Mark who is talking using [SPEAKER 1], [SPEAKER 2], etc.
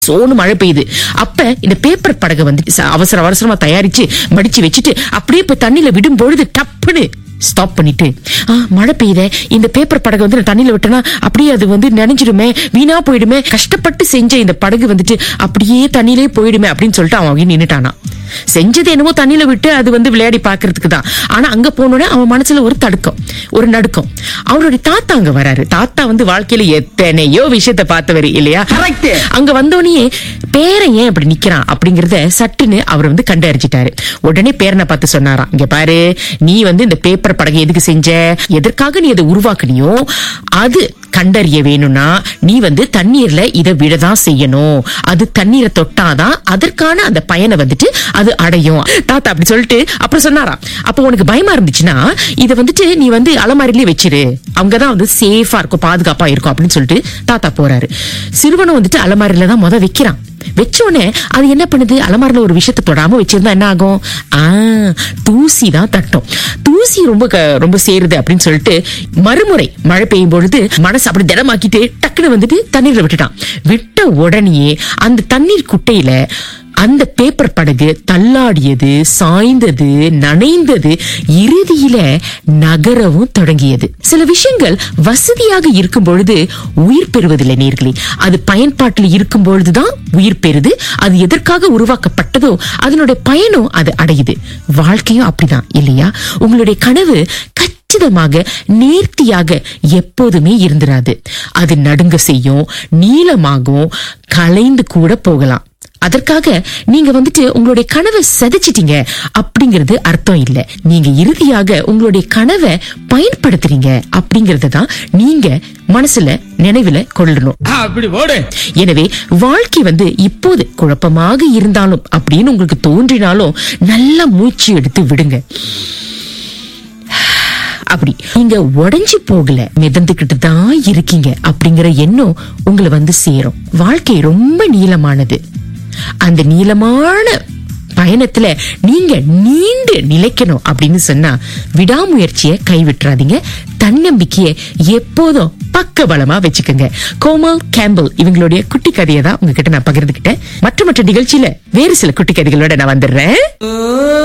[SPEAKER 1] சோனு மழை பெய்யுது அப்ப இந்த பேப்பர் படகை வந்து ச- அவசர அவசரமா தயாரிச்சு மடிச்சு வச்சுட்டு அப்படியே இப்ப தண்ணியில விடும் பொழுது டப்புன்னு ஸ்டாப் பண்ணிட்டு "ஆ, மழை பெய்யுதே இந்த பேப்பர் படகு வந்து நான் தண்ணியில விட்டனா அப்படியே அது வந்து நினைஞ்சிடுமே வீணா போயிடுமே கஷ்டப்பட்டு செஞ்ச இந்த படகு வந்துட்டு அப்படியே தண்ணியிலே போயிடுமே அப்படின்னு சொல்லிட்டு அவன் அங்கே நின்னுட்டானா செஞ்சது என்னமோ தண்ணியில விட்டு அது வந்து விளையாடி பாக்குறதுக்கு தான் ஆனா அங்க போனோடனே அவன் மனசுல ஒரு தடுக்கம் ஒரு நடுக்கம் அவனுடைய தாத்தா அங்க வராரு தாத்தா வந்து வாழ்க்கையில எத்தனையோ விஷயத்த பார்த்தவர் இல்லையா
[SPEAKER 2] Correct.
[SPEAKER 1] அங்க வந்தோடனே பேரன் ஏன் இப்படி நிக்கிறான் அப்படிங்கறத சட்டுன்னு அவர் வந்து கண்டறிஞ்சிட்டாரு உடனே பேரனை பார்த்து சொன்னாராம் இங்க பாரு நீ வந்து இந்த பேப்பர் படகை எதுக்கு செஞ்ச எதற்காக நீ அதை உருவாக்குனியோ அது கண்டறிய வேணும்னா நீ வந்து தண்ணீர்ல இதை விடதான் செய்யணும் அது தண்ணீரை தொட்டாதான் அதற்கான அந்த பயனை வந்துட்டு அது அடையும் தாத்தா அப்படி சொல்லிட்டு அப்புறம் சொன்னாராம் அப்போ உனக்கு பயமா இருந்துச்சுன்னா இதை வந்துட்டு நீ வந்து அலமாரிலே வச்சிரு அங்கதான் வந்து சேஃபா இருக்கும் பாதுகாப்பா இருக்கும் அப்படின்னு சொல்லிட்டு தாத்தா போறாரு சிறுவனும் வந்துட்டு அலமாரில தான் முத வைக்கிறான் வச்ச உடனே அது என்ன பண்ணுது அலமாரில ஒரு விஷயத்தை தொடாம வச்சிருந்தா என்ன ஆகும் ஆ தூசி தான் தட்டும் தூசி ரொம்ப க- ரொம்ப சேருது அப்படின்னு சொல்லிட்டு மறுமுறை மழை பெய்யும் பொழுது மனசு அப்படி திடமாக்கிட்டு டக்குன்னு வந்துட்டு தண்ணீர்ல விட்டுட்டான் விட்ட உடனேயே அந்த தண்ணீர் குட்டையில அந்த பேப்பர் படகு தள்ளாடியது சாய்ந்தது நனைந்தது இறுதியில நகரவும் தொடங்கியது சில விஷயங்கள் வசதியாக இருக்கும் பொழுது உயிர் பெறுவதில்லை நேர்களே அது பயன்பாட்டில் இருக்கும் பொழுதுதான் உயிர் பெறுது அது எதற்காக உருவாக்கப்பட்டதோ அதனுடைய பயனும் அது அடையுது வாழ்க்கையும் அப்படிதான் இல்லையா உங்களுடைய கனவு கச்சிதமாக நேர்த்தியாக எப்போதுமே இருந்திராது அது நடுங்க செய்யும் நீளமாகும் கலைந்து கூட போகலாம் அதற்காக நீங்க வந்துட்டு உங்களுடைய கனவை செதைச்சிட்டீங்க அப்படிங்கிறது அர்த்தம் இல்ல நீங்க இறுதியாக உங்களுடைய கனவை பயன்படுத்துறீங்க அப்படிங்கறத தான் நீங்க மனசுல நினைவுல கொள்ளணும்
[SPEAKER 2] அப்படி ஓடு
[SPEAKER 1] எனவே வாழ்க்கை வந்து இப்போது குழப்பமாக இருந்தாலும் அப்படின்னு உங்களுக்கு தோன்றினாலும் நல்லா மூச்சு எடுத்து விடுங்க அப்படி நீங்க உடைஞ்சு போகல மிதந்துகிட்டு தான் இருக்கீங்க அப்படிங்கிற எண்ணம் உங்களை வந்து சேரும் வாழ்க்கை ரொம்ப நீளமானது அந்த நீளமான பயணத்துல நீங்க நீண்டு நிலைக்கணும் அப்படின்னு சொன்னா விடாமுயற்சியை கைவிட்டுறாதீங்க தன்னம்பிக்கையை எப்போதும் பக்க பலமா வச்சுக்கோங்க கோமல் கேம்பல் இவங்களுடைய குட்டி கதையை தான் உங்ககிட்ட நான் பகிர்ந்துக்கிட்டேன் மற்ற மற்ற நிகழ்ச்சியில வேறு சில குட்டி கதைகளோட நான் வந்துடுறேன்